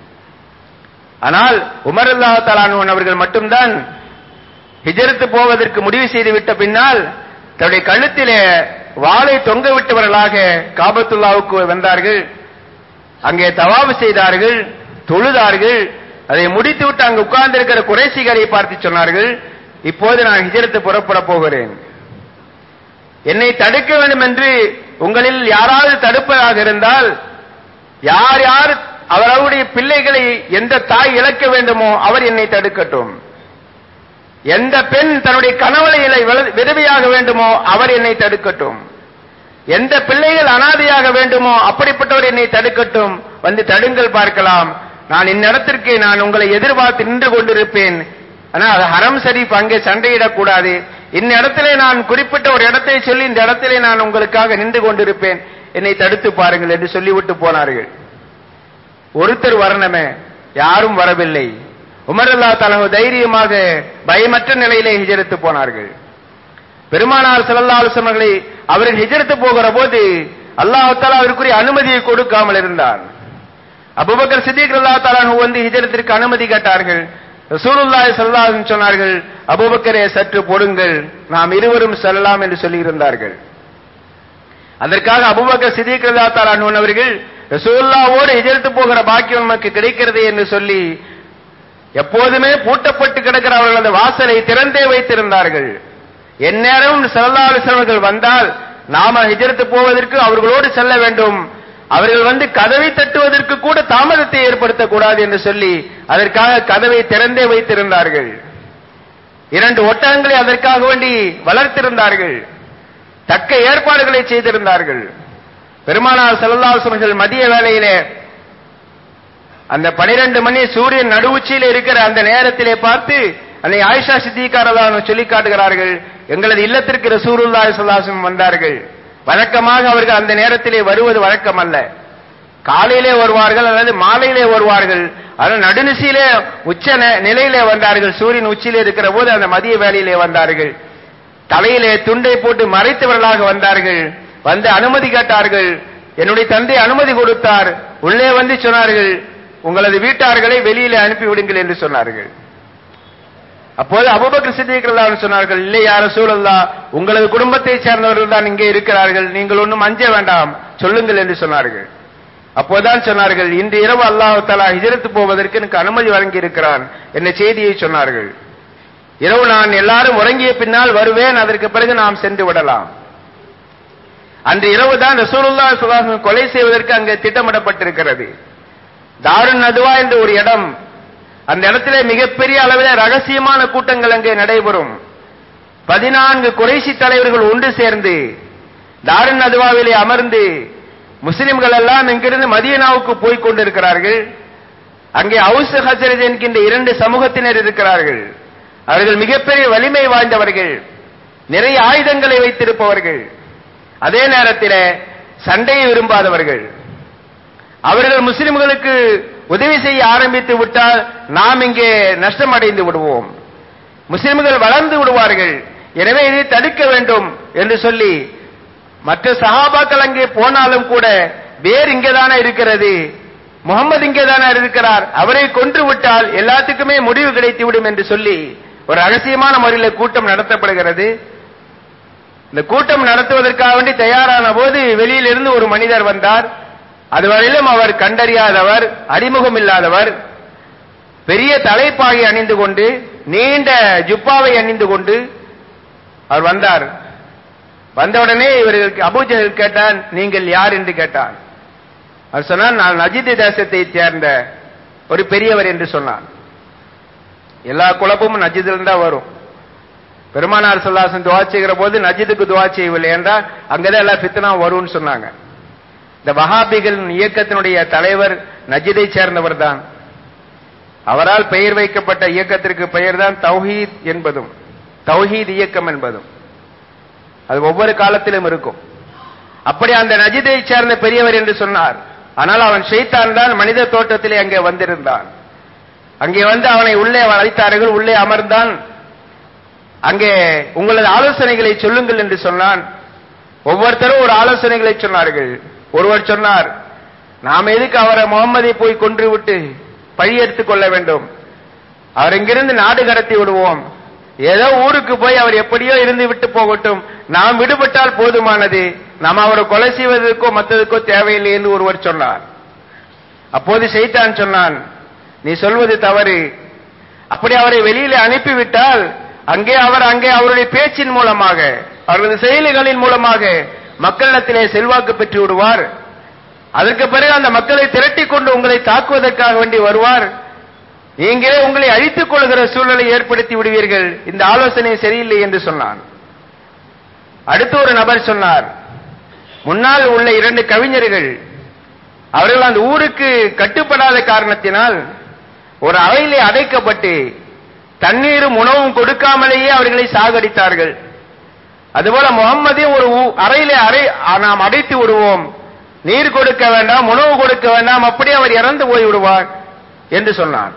ஆனால் உமர் அல்லாஹ் தலான் அவர்கள் மட்டும்தான் ஹிஜரத்து போவதற்கு முடிவு செய்து விட்ட பின்னால் தன்னுடைய கழுத்திலே வாளை தொங்க விட்டவர்களாக காபத்துல்லாவுக்கு வந்தார்கள் அங்கே தவாபு செய்தார்கள் தொழுதார்கள் அதை முடித்துவிட்டு அங்கு உட்கார்ந்திருக்கிற குறைசிகரை பார்த்து சொன்னார்கள் இப்போது நான் ஹிஜரத்து புறப்பட போகிறேன் என்னை தடுக்க வேண்டும் என்று உங்களில் யாராவது தடுப்பதாக இருந்தால் யார் யார் அவருடைய பிள்ளைகளை எந்த தாய் இழக்க வேண்டுமோ அவர் என்னை தடுக்கட்டும் எந்த பெண் தன்னுடைய கணவனை விதவையாக வேண்டுமோ அவர் என்னை தடுக்கட்டும் எந்த பிள்ளைகள் அனாதையாக வேண்டுமோ அப்படிப்பட்டவர் என்னை தடுக்கட்டும் வந்து தடுங்கள் பார்க்கலாம் நான் இந்நடத்திற்கு நான் உங்களை எதிர்பார்த்து நின்று கொண்டிருப்பேன் ஆனால் அது ஹரம் ஷரீப் அங்கே சண்டையிடக்கூடாது இந்த இடத்திலே நான் குறிப்பிட்ட ஒரு இடத்தை சொல்லி இந்த இடத்திலே நான் உங்களுக்காக நின்று கொண்டிருப்பேன் என்னை தடுத்து பாருங்கள் என்று சொல்லிவிட்டு போனார்கள் ஒருத்தர் வரணுமே யாரும் வரவில்லை உமர் அல்லா தலகு தைரியமாக பயமற்ற நிலையிலே ஹிஜரத்து போனார்கள் பெருமானார் ஸல்லல்லாஹு அலைஹி வஸல்லம் அவர்களை அவர்கள் ஹிஜரத்து போகிற போது அல்லாஹ் தஆலா அவருக்குரிய அனுமதியை கொடுக்காமல் இருந்தார் அபூபக்கர் சித்திக் ரலியல்லாஹு தஆலா வந்து ஹிஜரத்திற்கு அனுமதி கேட்டார்கள் ரசூலுல்லாஹி ஸல்லல்லாஹு அலைஹி வஸல்லம் சொன்னார்கள் அபூபக்கரே சற்று பொறுங்கள் நாம் இருவரும் செல்லலாம் என்று சொல்லி இருந்தார்கள் அதற்காக அபூபக்கர் சித்திக் ரலியல்லாஹு தஆலா அவர்கள் ரசூலுல்லாஹ்வோடு ஹிஜரத்து போகிற பாக்கியம் நமக்கு கிடைக்கிறது என்று சொல்லி எப்போதுமே பூட்டப்பட்டு கிடக்கிற அவர்கள் அந்த வாசலை திறந்தே வைத்திருந்தார்கள் எந்நேரமும் ஸல்லல்லாஹு அலைஹி வஸல்லம் அவர்கள் வந்தால் நாம ஹிஜரத்து போவதற்கு அவர்களோடு செல்ல வேண்டும் அவர்கள் வந்து கதவை தட்டுவதற்கு கூட தாமதத்தை ஏற்படுத்தக்கூடாது என்று சொல்லி அதற்காக கதவை திறந்தே வைத்திருந்தார்கள் இரண்டு ஒட்டகங்களை அதற்காக வேண்டி வளர்த்திருந்தார்கள் தக்க ஏற்பாடுகளை செய்திருந்தார்கள் பெருமானார் ஸல்லல்லாஹு அலைஹி வஸல்லம் மதிய வேளையிலே அந்த பனிரெண்டு மணி சூரியன் நடுவுச்சியில் இருக்கிற அந்த நேரத்திலே பார்த்து அன்னை ஆயிஷா சித்திகாரதான் சொல்லி காட்டுகிறார்கள் எங்களது இல்லத்திற்கு ரசூலுல்லாஹி ஸல்லல்லாஹு அலைஹி வஸல்லம் வந்தார்கள் வழக்கமாக அவர்கள் அந்த நேரத்திலே வருவது வழக்கம் அல்ல காலையிலே வருவார்கள் அல்லது மாலையிலே வருவார்கள் ஆனால் நடுநிசையிலே உச்ச ந- நிலையிலே வந்தார்கள் சூரியன் உச்சியிலே இருக்கிற போது அந்த மதிய வேளையிலே வந்தார்கள் தலையிலே துண்டை போட்டு மறைத்தவர்களாக வந்தார்கள் வந்து அனுமதி கேட்டார்கள் என்னுடைய தந்தை அனுமதி கொடுத்தார் உள்ளே வந்து சொன்னார்கள் உங்களது வீட்டார்களை வெளியிலே அனுப்பி விடுங்கள் என்று சொன்னார்கள் அப்போது அபூபக்கர் சித்திக் ரலியல்லாஹு அன்ஹு சொன்னார்கள் இல்லை யார சூழல்லா உங்களது குடும்பத்தை சேர்ந்தவர்கள் தான் இங்கே இருக்கிறார்கள் நீங்கள் ஒன்றும் அஞ்ச வேண்டாம் சொல்லுங்கள் என்று சொன்னார்கள் அப்போதான் சொன்னார்கள் இன்று இரவு அல்லாஹ் தஆலா ஹிஜ்ரத் போவதற்கு எனக்கு அனுமதி வழங்கி இருக்கிறான் என்ற செய்தியை சொன்னார்கள் இரவு நான் எல்லாரும் உறங்கிய பின்னால் வருவேன் அதற்கு பிறகு நாம் சென்று விடலாம் அன்று இரவு தான் ரசூலுல்லாஹி ஸல்லல்லாஹு அலைஹி வஸல்லம் கொலை செய்வதற்கு அங்கே திட்டமிடப்பட்டிருக்கிறது தாருன் நதுவா என்ற ஒரு இடம் அந்த இடத்திலே மிகப்பெரிய அளவில் ரகசியமான கூட்டங்கள் அங்கே நடைபெறும் பதினான்கு குறைசி தலைவர்கள் ஒன்று சேர்ந்து தாருன் நதுவாவிலே அமர்ந்து முஸ்லிம்கள் எல்லாம் இங்கிருந்து மதீனாவுக்கு போய் கொண்டிருக்கிறார்கள் அங்கே அவுஸ் ஹசரத் என்கின்ற இரண்டு சமூகத்தினர் இருக்கிறார்கள் அவர்கள் மிகப்பெரிய வலிமை வாய்ந்தவர்கள் நிறைய ஆயுதங்களை வைத்திருப்பவர்கள் அதே நேரத்தில் சண்டையை விரும்பாதவர்கள் அவர்கள் முஸ்லிம்களுக்கு உதவி செய்ய ஆரம்பித்து விட்டால் நாம் இங்கே நஷ்டம் அடைந்து விடுவோம் முஸ்லிம்கள் வளர்ந்து விடுவார்கள் எனவே இதை தடுக்க வேண்டும் என்று சொல்லி மற்ற சஹாபாக்கள் அங்கே போனாலும் கூட வேர் இங்கேதானே இருக்கிறது முகமது இங்கேதானே இருக்கிறார் அவரை கொன்று விட்டால் எல்லாத்துக்குமே முடிவு கிடைத்து விடும் என்று சொல்லி ஒரு ரகசியமான முறையில் கூட்டம் நடத்தப்படுகிறது இந்த கூட்டம் நடத்துவதற்காக வேண்டி தயாரான போது வெளியிலிருந்து ஒரு மனிதர் வந்தார் அதுவரையிலும் அவர் கண்டறியாதவர் அறிமுகம் இல்லாதவர் பெரிய தலைப்பாகை அணிந்து கொண்டு நீண்ட ஜுப்பாவை அணிந்து கொண்டு அவர் வந்தார் வந்தவுடனே இவர்களுக்கு அபூஜஹல் கேட்டான் நீங்கள் யார் என்று கேட்டான் அவர் சொன்னார் நான் நஜித் தேசத்தை சேர்ந்த ஒரு பெரியவர் என்று சொன்னார் எல்லா குழப்பமும் நஜிதில் தான் வரும் பெருமானார் சொல்லாசன் துவா செய்கிற போது நஜிதுக்கு துவா செய்யவில்லை என்றால் அங்கதான் எல்லா ஃபித்னா வரும்னு சொன்னாங்க இந்த வஹாபிகள் இயக்கத்தினுடைய தலைவர் நஜிதை சேர்ந்தவர் தான் அவரால் பெயர் வைக்கப்பட்ட இயக்கத்திற்கு பெயர் தான் தௌஹீத் என்பதும் தௌஹீத் இயக்கம் என்பதும் அது ஒவ்வொரு காலத்திலும் இருக்கும் அப்படி அந்த நஜிதை சேர்ந்த பெரியவர் என்று சொன்னார் ஆனால் அவன் ஷைத்தான் தான் மனித தோட்டத்திலே அங்கே வந்திருந்தான் அங்கே வந்து அவனை உள்ளே அழைத்தார்கள் உள்ளே அமர்ந்தான் அங்கே உங்களது ஆலோசனைகளை சொல்லுங்கள் என்று சொன்னான் ஒவ்வொருத்தரும் ஒரு ஆலோசனைகளை சொன்னார்கள் ஒருவர் சொன்னார் நாம் எதுக்கு அவரை முகம்மதை போய் கொன்று விட்டு பழி எடுத்துக் கொள்ள வேண்டும் அவர் இங்கிருந்து நாடு கடத்தி விடுவோம் ஏதோ ஊருக்கு போய் அவர் எப்படியோ இருந்து விட்டு போகட்டும் நாம் விடுபட்டால் போதுமானது நாம் அவரை கொலை செய்வதற்கோ மற்றதுக்கோ தேவையில்லை என்று ஒருவர் சொன்னார் அப்போது செய்தான் சொன்னான் நீ சொல்வது தவறு அப்படி அவரை வெளியில அனுப்பிவிட்டால் அங்கே அவர் அங்கே அவருடைய பேச்சின் மூலமாக அவரது செயல்களின் மூலமாக மக்களிடத்திலே செல்வாக்கு பெற்று விடுவார் அதற்கு பிறகு அந்த மக்களை திரட்டி கொண்டு உங்களை தாக்குவதற்காக வேண்டி வருவார் நீங்களே உங்களை அழித்துக் கொள்கிற சூழ்நிலை ஏற்படுத்தி விடுவீர்கள் இந்த ஆலோசனை சரியில்லை என்று சொன்னான் அடுத்து ஒரு நபர் சொன்னார் முன்னால் உள்ள இரண்டு கவிஞர்கள் அவர்கள் அந்த ஊருக்கு கட்டுப்படாத காரணத்தினால் ஒரு அறையிலே அடைக்கப்பட்டு தண்ணீரும் உணவும் கொடுக்காமலேயே அவர்களை சாகடித்தார்கள் அதுபோல முகம்மதையும் ஒரு ஊ- அறையிலே அறை நாம் அடைத்து விடுவோம் நீர் கொடுக்க வேண்டாம் உணவு கொடுக்க வேண்டாம் அப்படி அவர் இறந்து போய் விடுவார் என்று சொன்னான்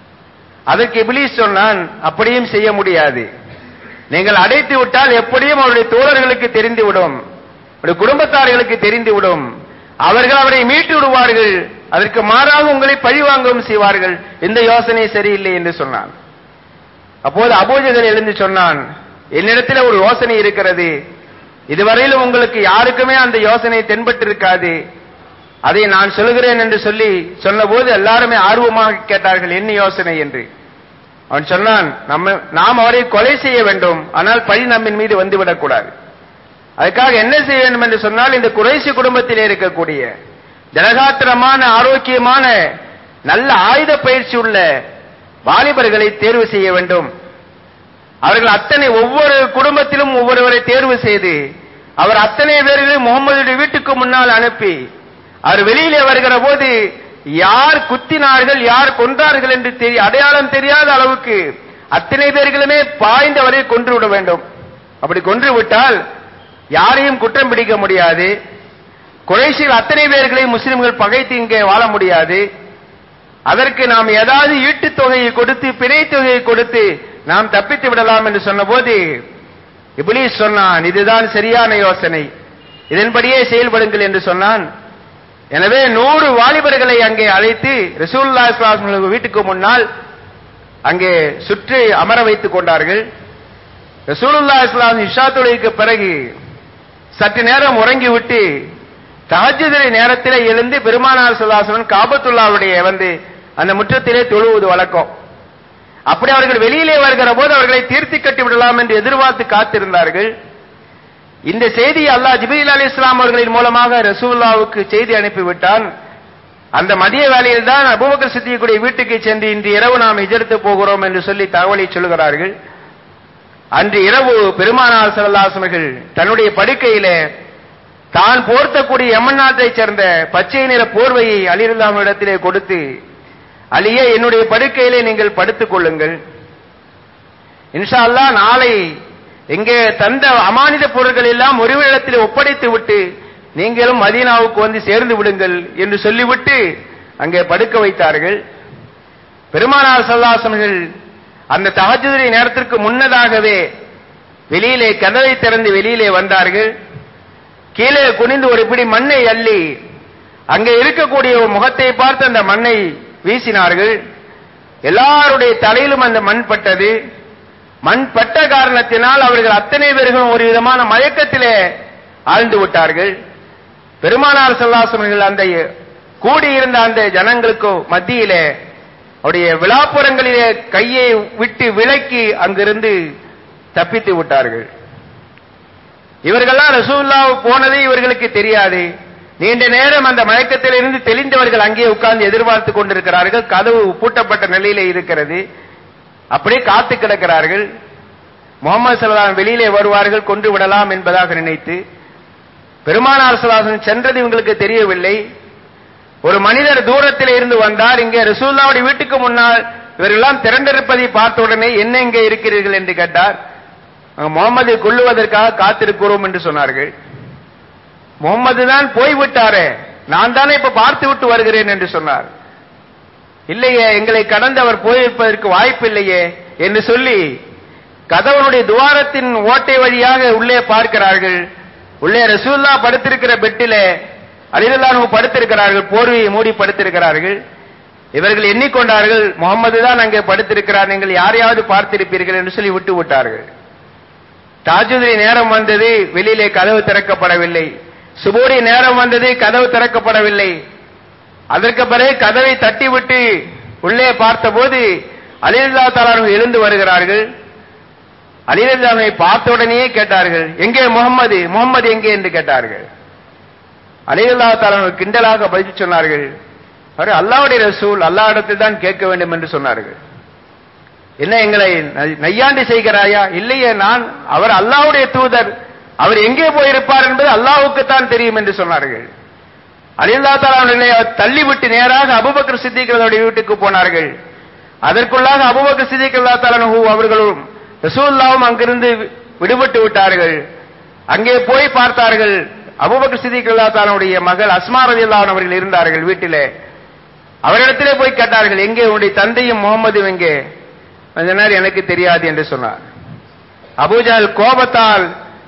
அதற்கு இப்லீஸ் சொன்னான் அப்படியும் செய்ய முடியாது நீங்கள் அடைத்து விட்டால் எப்படியும் அவருடைய தோழர்களுக்கு தெரிந்துவிடும் அவருடைய குடும்பத்தார்களுக்கு தெரிந்துவிடும் அவர்கள் அவரை மீட்டு விடுவார்கள் அதற்கு மாறாக உங்களை பழிவாங்கவும் செய்வார்கள் இந்த யோசனை சரியில்லை என்று சொன்னான் அப்போது அபூஜகர் எழுந்து சொன்னான் என்னிடத்தில் ஒரு யோசனை இருக்கிறது இதுவரையிலும் உங்களுக்கு யாருக்குமே அந்த யோசனை தென்பட்டிருக்காது அதை நான் சொல்கிறேன் என்று சொல்லி சொன்னபோது எல்லாருமே ஆர்வமாக கேட்டார்கள் என்ன யோசனை என்று அவன் சொன்னான் நம்ம நாம் அவரை கொலை செய்ய வேண்டும் ஆனால் பழி நம்மின் மீது வந்துவிடக்கூடாது அதுக்காக என்ன செய்ய வேண்டும் என்று சொன்னால் இந்த குறைசி குடும்பத்திலே இருக்கக்கூடிய திடகாத்திரமான ஆரோக்கியமான நல்ல ஆயுத பயிற்சி உள்ள வாலிபர்களை தேர்வு செய்ய வேண்டும் அவர்கள் அத்தனை ஒவ்வொரு குடும்பத்திலும் ஒவ்வொருவரை தேர்வு செய்து அவர் அத்தனை பேர்களையும் முகமதுடைய வீட்டுக்கு முன்னால் அனுப்பி அவர் வெளியிலே வருகிற போது யார் குத்தினார்கள் யார் கொன்றார்கள் என்று தெரிய அடையாளம் தெரியாத அளவுக்கு அத்தனை பேர்களுமே பாய்ந்து அவரை கொன்று விட வேண்டும் அப்படி கொன்று விட்டால் யாரையும் குற்றம் பிடிக்க முடியாது குறைசிகள் அத்தனை பேர்களையும் முஸ்லிம்கள் பகைத்து இங்கே வாழ முடியாது அதற்கு நாம் ஏதாவது ஈட்டுத் தொகையை கொடுத்து பிணை தொகையை கொடுத்து நாம் தப்பித்து விடலாம் என்று சொன்னபோது இப்லீஸ் சொன்னான் இதுதான் சரியான யோசனை இதன்படியே செயல்படுங்கள் என்று சொன்னான் எனவே நூறு வாலிபர்களை அங்கே அழைத்து ரசூல்லா இஸ்லாம் வீட்டுக்கு முன்னால் அங்கே சுற்றி அமர வைத்துக் கொண்டார்கள் ரசூலுல்லா இஸ்லாம் இஷா தொழுகைக்கு பிறகு சற்று நேரம் உறங்கிவிட்டு தஹஜ்ஜுடைய நேரத்திலே எழுந்து பெருமானார் சுல்லாசன் காபத்துல்லாவுடைய வந்து அந்த முற்றத்திலே தொழுவது வழக்கம் அப்படி அவர்கள் வெளியிலே வருகிற போது அவர்களை தீர்த்தி கட்டி விடலாம் என்று எதிர்பார்த்து காத்திருந்தார்கள் இந்த செய்தி அல்லாஹ் ஜிபீல் அலி இஸ்லாம் அவர்களின் மூலமாக ரசூல்லாவுக்கு செய்தி அனுப்பிவிட்டான் அந்த மதிய வேளையில் தான் அபூபக்கர் சித்தியக்குடைய வீட்டுக்கு சென்று இன்று இரவு நாம் எஜர்த்து போகிறோம் என்று சொல்லி தகவலை சொல்கிறார்கள் அன்று இரவு பெருமானார் சல்லாசமர்கள் தன்னுடைய படுக்கையிலே தான் போர்த்தக்கூடிய யமன் நாட்டைச் சேர்ந்த பச்சை நிற போர்வையை அலிரல்லாமிடத்திலே கொடுத்து அலியே என்னுடைய படுக்கையிலே நீங்கள் படுத்துக் கொள்ளுங்கள் இன்ஷா அல்லாஹ் நாளை எங்கே தந்த அமானித பொருட்கள் எல்லாம் ஒரு இடத்தில் ஒப்படைத்து விட்டு நீங்களும் மதீனாவுக்கு வந்து சேர்ந்து விடுங்கள் என்று சொல்லிவிட்டு அங்கே படுக்க வைத்தார்கள் பெருமானார் சல்லாசமர்கள் அந்த தஹஜுடைய நேரத்திற்கு முன்னதாகவே வெளியிலே கதவை திறந்து வெளியிலே வந்தார்கள் கீழே குனிந்து ஒரு பிடி மண்ணை அள்ளி அங்கே இருக்கக்கூடிய ஒரு முகத்தை பார்த்து அந்த மண்ணை வீசினார்கள் எல்லாருடைய தலையிலும் அந்த மண் பட்டது மண் பட்ட காரணத்தினால் அவர்கள் அத்தனை பேர்களும் ஒரு விதமான மயக்கத்திலே ஆழ்ந்து விட்டார்கள் பெருமானார் செல்லாசமர்கள் அந்த கூடியிருந்த அந்த ஜனங்களுக்கு மத்தியிலே அவருடைய விழாப்புறங்களிலே கையை விட்டு விலக்கி அங்கிருந்து தப்பித்து விட்டார்கள் இவர்கள்லாம் ரசூல்லா போனது இவர்களுக்கு தெரியாது நீண்ட நேரம் அந்த மயக்கத்தில் இருந்து தெளிந்தவர்கள் அங்கே உட்கார்ந்து எதிர்பார்த்து கொண்டிருக்கிறார்கள் கதவு பூட்டப்பட்ட நிலையிலே இருக்கிறது அப்படியே காத்து கிடக்கிறார்கள் முகமது சல்லாஹ் வெளியிலே வருவார்கள் கொண்டு விடலாம் என்பதாக நினைத்து பெருமானார் சலாசன் சென்றது இவங்களுக்கு தெரியவில்லை ஒரு மனிதர் தூரத்தில் இருந்து வந்தார் இங்கே ரசூல்லாவுடைய வீட்டுக்கு முன்னால் இவரெல்லாம் திரண்டிருப்பதை பார்த்த உடனே என்ன இங்கே இருக்கிறீர்கள் என்று கேட்டார் முகமது கொள்ளுவதற்காக காத்திருக்கிறோம் என்று சொன்னார்கள் முகமது தான் போய்விட்டாரே நான் தானே இப்ப பார்த்து விட்டு வருகிறேன் என்று சொன்னார் இல்லையே எங்களை கடந்து அவர் போயிருப்பதற்கு வாய்ப்பு இல்லையே என்று சொல்லி கதவனுடைய துவாரத்தின் ஓட்டை வழியாக உள்ளே பார்க்கிறார்கள் உள்ளே ரசூல்லா படுத்திருக்கிற பெட்டிலே அலிரல்லானு படுத்திருக்கிறார்கள் போர்வையை மூடி படுத்திருக்கிறார்கள் இவர்கள் எண்ணிக்கொண்டார்கள் முகமது தான் அங்கே படுத்திருக்கிறார் நீங்கள் யாரையாவது பார்த்திருப்பீர்கள் என்று சொல்லி விட்டு விட்டார்கள் தாஜுதி நேரம் வந்தது வெளியிலே கதவு திறக்கப்படவில்லை சுபூரி நேரம் வந்தது கதவு திறக்கப்படவில்லை அதற்கு பிறகு கதவை தட்டிவிட்டு உள்ளே பார்த்தபோது அலிரல்லா தாலானு எழுந்து வருகிறார்கள் அலிரல்லாவை பார்த்த உடனேயே கேட்டார்கள் எங்கே முகம்மது முகம்மது எங்கே என்று கேட்டார்கள் அலிரல்லா தாலானு கிண்டலாக பதில் சொன்னார்கள் அவர் அல்லாவுடைய ரசூல் அல்லா இடத்தில் தான் கேட்க வேண்டும் என்று சொன்னார்கள் என்ன எங்களை நையாண்டி செய்கிறாயா இல்லையே நான் அவர் அல்லாவுடைய தூதர் அவர் எங்கே போயிருப்பார் என்பது அல்லாவுக்கு தான் தெரியும் என்று சொன்னார்கள் அலில்லா தாலாவுடைய தள்ளிவிட்டு நேராக அபுபக்கர் சித்திகளுடைய வீட்டுக்கு போனார்கள் அதற்குள்ளாக அபுபக்கர் சித்திகல்லா தாலானு அவர்களும் ரசூல்லாவும் அங்கிருந்து விடுபட்டு விட்டார்கள் அங்கே போய் பார்த்தார்கள் அபுபக்கர் சித்திகல்லா தாலாவுடைய மகள் அஸ்மா ரதி அவர்கள் இருந்தார்கள் வீட்டிலே அவரிடத்திலே போய் கேட்டார்கள் எங்கே உன்னுடைய தந்தையும் முகமதும் எங்கே கொஞ்ச நேரம் எனக்கு தெரியாது என்று சொன்னார் அபூஜால் கோபத்தால்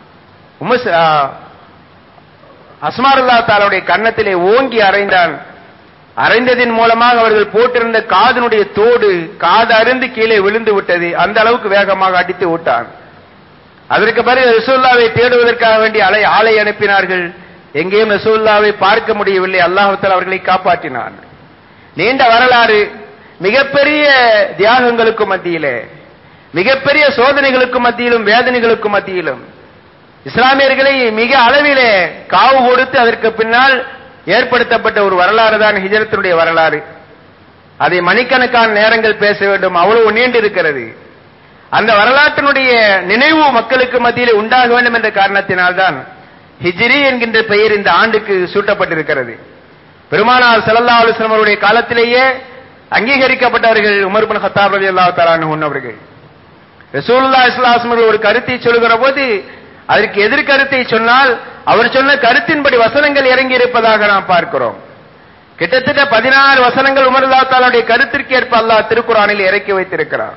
அஸ்மாருல்லா தாலுடைய கன்னத்திலே ஓங்கி அறைந்தான் அறைந்ததின் மூலமாக அவர்கள் போட்டிருந்த காதனுடைய தோடு காது அருந்து கீழே விழுந்து விட்டது அந்த அளவுக்கு வேகமாக அடித்து விட்டான் அதற்கு பிறகு ரசூல்லாவை தேடுவதற்காக வேண்டிய அலை ஆலை அனுப்பினார்கள் எங்கேயும் ரசூல்லாவை பார்க்க முடியவில்லை அல்லாஹால் அவர்களை காப்பாற்றினான் நீண்ட வரலாறு மிகப்பெரிய தியாகங்களுக்கு மத்தியிலே மிகப்பெரிய சோதனைகளுக்கு மத்தியிலும் வேதனைகளுக்கு மத்தியிலும் இஸ்லாமியர்களை மிக அளவிலே காவு கொடுத்து அதற்கு பின்னால் ஏற்படுத்தப்பட்ட ஒரு வரலாறு தான் ஹிஜரத்தினுடைய வரலாறு அதை மணிக்கணக்கான நேரங்கள் பேச வேண்டும் அவ்வளவு நீண்டு இருக்கிறது அந்த வரலாற்றினுடைய நினைவு மக்களுக்கு மத்தியிலே உண்டாக வேண்டும் என்ற காரணத்தினால்தான் ஹிஜ்ரி என்கின்ற பெயர் இந்த ஆண்டுக்கு சூட்டப்பட்டிருக்கிறது பெருமானார் சல்லா அலுவலம் அவருடைய காலத்திலேயே அங்கீகரிக்கப்பட்டவர்கள் உமர் பின் ஹத்தாப் ரதி அல்லா தலான் அவர்கள் ரசூல்லா இஸ்லாஸ்மர் ஒரு கருத்தை சொல்கிற போது அதற்கு எதிர்கருத்தை சொன்னால் அவர் சொன்ன கருத்தின்படி வசனங்கள் இறங்கி இருப்பதாக நாம் பார்க்கிறோம் கிட்டத்தட்ட பதினாறு வசனங்கள் உமர்லா தாலுடைய கருத்திற்கு ஏற்ப அல்லாஹ் திருக்குறானில் இறக்கி வைத்திருக்கிறார்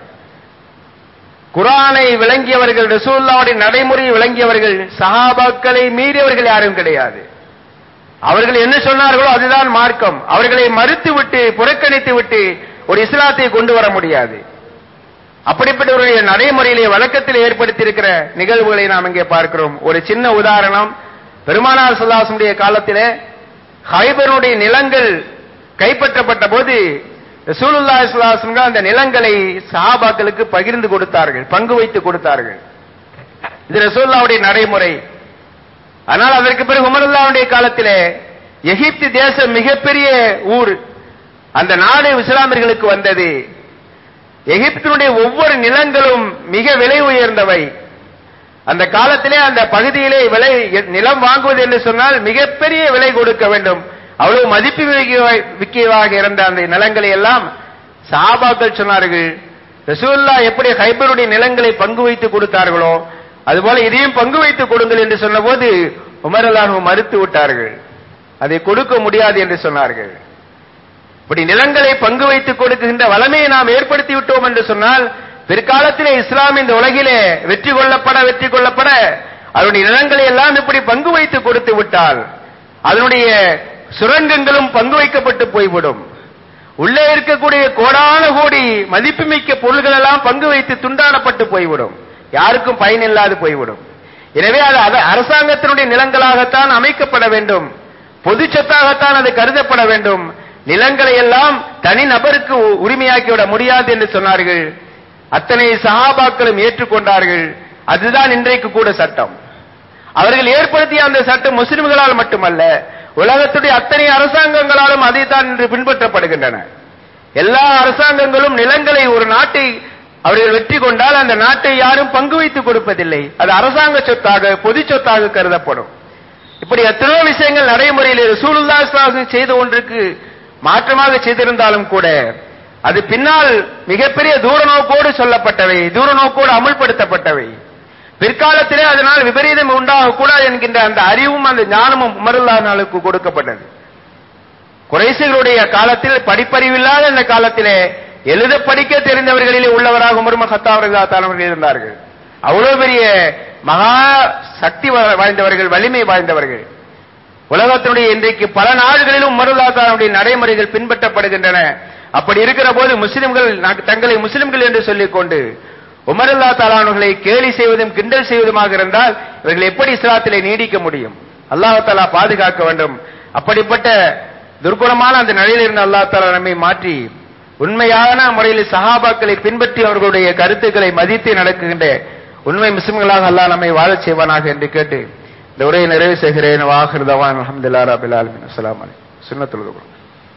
குரானை விளங்கியவர்கள் ரசூல்லாவுடைய நடைமுறையை விளங்கியவர்கள் சஹாபாக்களை மீறியவர்கள் யாரும் கிடையாது அவர்கள் என்ன சொன்னார்களோ அதுதான் மார்க்கம் அவர்களை மறுத்து விட்டு புறக்கணித்து விட்டு ஒரு இஸ்லாத்தை கொண்டு வர முடியாது அப்படிப்பட்டவருடைய நடைமுறையிலே வழக்கத்தில் ஏற்படுத்தியிருக்கிற நிகழ்வுகளை நாம் இங்கே பார்க்கிறோம் ஒரு சின்ன உதாரணம் பெருமானார் சுல்லாசனுடைய காலத்திலே ஹைபருடைய நிலங்கள் கைப்பற்றப்பட்ட போது ரசூலுல்லா இஸ்லாசன் அந்த நிலங்களை சஹாபாக்களுக்கு பகிர்ந்து கொடுத்தார்கள் பங்கு வைத்து கொடுத்தார்கள் இது ரசூல்லாவுடைய நடைமுறை ஆனால் அதற்கு பிறகு உமருல்லாவுடைய காலத்திலே எகிப்து தேசம் மிகப்பெரிய ஊர் அந்த நாடு இஸ்லாமியர்களுக்கு வந்தது எகிப்தினுடைய ஒவ்வொரு நிலங்களும் மிக விலை உயர்ந்தவை அந்த காலத்திலே அந்த பகுதியிலே விலை நிலம் வாங்குவது என்று சொன்னால் மிகப்பெரிய விலை கொடுக்க வேண்டும் அவ்வளவு மதிப்பு விக்கியவாக இருந்த அந்த நிலங்களை எல்லாம் சாபாக்கள் சொன்னார்கள் ரசூல்லா எப்படி ஹைபருடைய நிலங்களை பங்கு வைத்து கொடுத்தார்களோ அதுபோல இதையும் பங்கு வைத்து கொடுங்கள் என்று சொன்னபோது உமர் அல்லாஹு மறுத்து விட்டார்கள் அதை கொடுக்க முடியாது என்று சொன்னார்கள் இப்படி நிலங்களை பங்கு வைத்து கொடுக்கின்ற வளமையை நாம் ஏற்படுத்தி விட்டோம் என்று சொன்னால் பிற்காலத்திலே இஸ்லாம் இந்த உலகிலே வெற்றி கொள்ளப்பட வெற்றி கொள்ளப்பட அதனுடைய நிலங்களை எல்லாம் இப்படி பங்கு வைத்து கொடுத்து விட்டால் அதனுடைய சுரங்கங்களும் பங்கு வைக்கப்பட்டு போய்விடும் உள்ளே இருக்கக்கூடிய கோடான கோடி மதிப்புமிக்க பொருள்கள் எல்லாம் பங்கு வைத்து துண்டாடப்பட்டு போய்விடும் யாருக்கும் பயனில்லாது போய்விடும் எனவே அது அரசாங்கத்தினுடைய நிலங்களாகத்தான் அமைக்கப்பட வேண்டும் பொது சொத்தாகத்தான் அது கருதப்பட வேண்டும் நிலங்களை எல்லாம் தனி நபருக்கு உரிமையாக்கிவிட முடியாது என்று சொன்னார்கள் அத்தனை சகாபாக்களும் ஏற்றுக்கொண்டார்கள் அதுதான் இன்றைக்கு கூட சட்டம் அவர்கள் ஏற்படுத்திய அந்த சட்டம் முஸ்லிம்களால் மட்டுமல்ல உலகத்துடைய அத்தனை அரசாங்கங்களாலும் அதைத்தான் இன்று பின்பற்றப்படுகின்றன எல்லா அரசாங்கங்களும் நிலங்களை ஒரு நாட்டை அவர்கள் வெற்றி கொண்டால் அந்த நாட்டை யாரும் பங்கு வைத்துக் கொடுப்பதில்லை அது அரசாங்க சொத்தாக பொது சொத்தாக கருதப்படும் இப்படி எத்தனையோ விஷயங்கள் நடைமுறையில் ரசூலுல்லா ஸல்லல்லாஹு செய்த ஒன்றுக்கு மாற்றமாக செய்திருந்தாலும் கூட அது பின்னால் மிகப்பெரிய தூர நோக்கோடு சொல்லப்பட்டவை தூர நோக்கோடு அமுல்படுத்தப்பட்டவை பிற்காலத்திலே அதனால் விபரீதம் உண்டாக கூடாது என்கின்ற அந்த அறிவும் அந்த ஞானமும் உமருல்லாஹுக்கு கொடுக்கப்பட்டது குறைசிகளுடைய காலத்தில் படிப்பறிவில்லாத அந்த காலத்திலே எழுத படிக்க தெரிந்தவர்களிலே உள்ளவராக உமர் ஹத்தாவர்கள் அவர்கள் இருந்தார்கள் அவ்வளவு பெரிய மகா சக்தி வா- வாய்ந்தவர்கள் வலிமை வாய்ந்தவர்கள் உலகத்தினுடைய இன்றைக்கு பல நாடுகளிலும் உமருல்லாத்தானுடைய நடைமுறைகள் பின்பற்றப்படுகின்றன அப்படி இருக்கிற போது முஸ்லிம்கள் நா- தங்களை முஸ்லிம்கள் என்று சொல்லிக் கொண்டு உமருல்லா தாலானுகளை கேலி செய்வதும் கிண்டல் செய்வதுமாக இருந்தால் இவர்கள் எப்படி இஸ்லாத்திலே நீடிக்க முடியும் அல்லாஹ் தாலா பாதுகாக்க வேண்டும் அப்படிப்பட்ட துர்குணமான அந்த நிலையில் இருந்த அல்லாஹ் தாலா நம்மை மாற்றி உண்மையான முறையில் சஹாபாக்களை பின்பற்றி அவர்களுடைய கருத்துக்களை மதித்து நடக்குகின்ற உண்மை முஸ்லிம்களாக அல்லாஹ் நம்மை வாழச் செய்வானாக என்று கேட்டு இந்த உரையை நிறைவு செய்கிறேன் வாஹிருதவான் அலமதுல்லா ரபில் ஆலமின் அஸ்லாம் சுன்னத்துல்